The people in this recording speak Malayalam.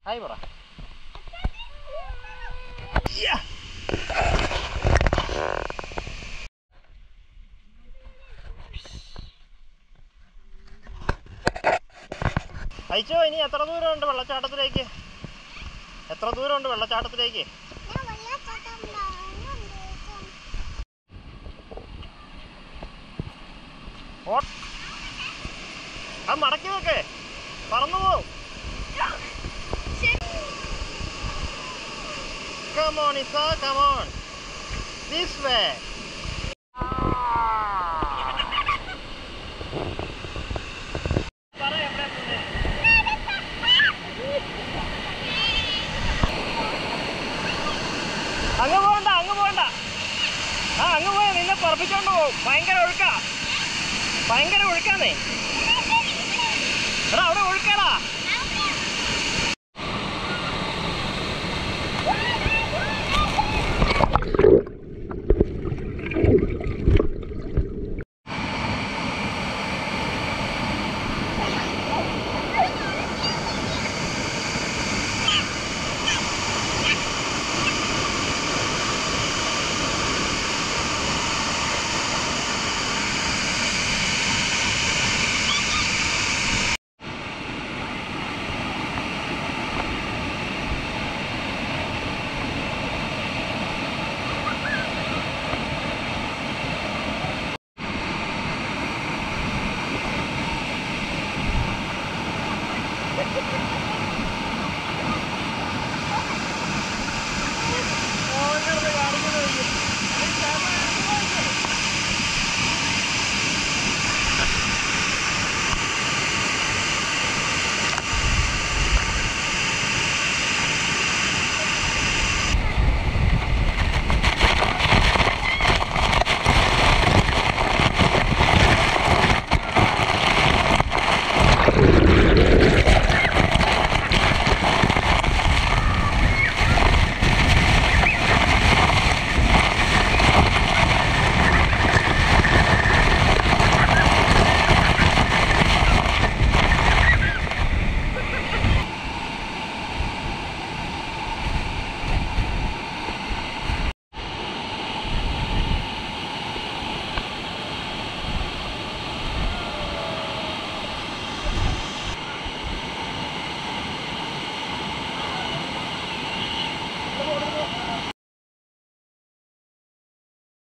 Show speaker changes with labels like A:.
A: ഹായ് പറ അയച്ചോ ഇനി എത്ര ദൂരമുണ്ട് വെള്ളച്ചാട്ടത്തിലേക്ക് എത്ര ദൂരമുണ്ട് വെള്ളച്ചാട്ടത്തിലേക്ക്
B: ഞാൻ വെള്ളച്ചാട്ടം കാണുന്നുണ്ട്.
A: ഓ- ആ മടക്കി വെക്കേ പറന്നു പോവും Come on, Isa, come on. This way. പറ എവിടെ പോണേ? അങ്ങ് പോകണ്ട അങ്ങ് പോകണ്ട ആ അങ്ങ് പോയ നിന്നെ പറപ്പിച്ചോണ്ട് പോകും ഭയങ്കര ഒഴുക്കാ ഭയങ്കര ഒഴുക്കാന്നേ എടാ അവിടെ ഒഴുക്കാടാ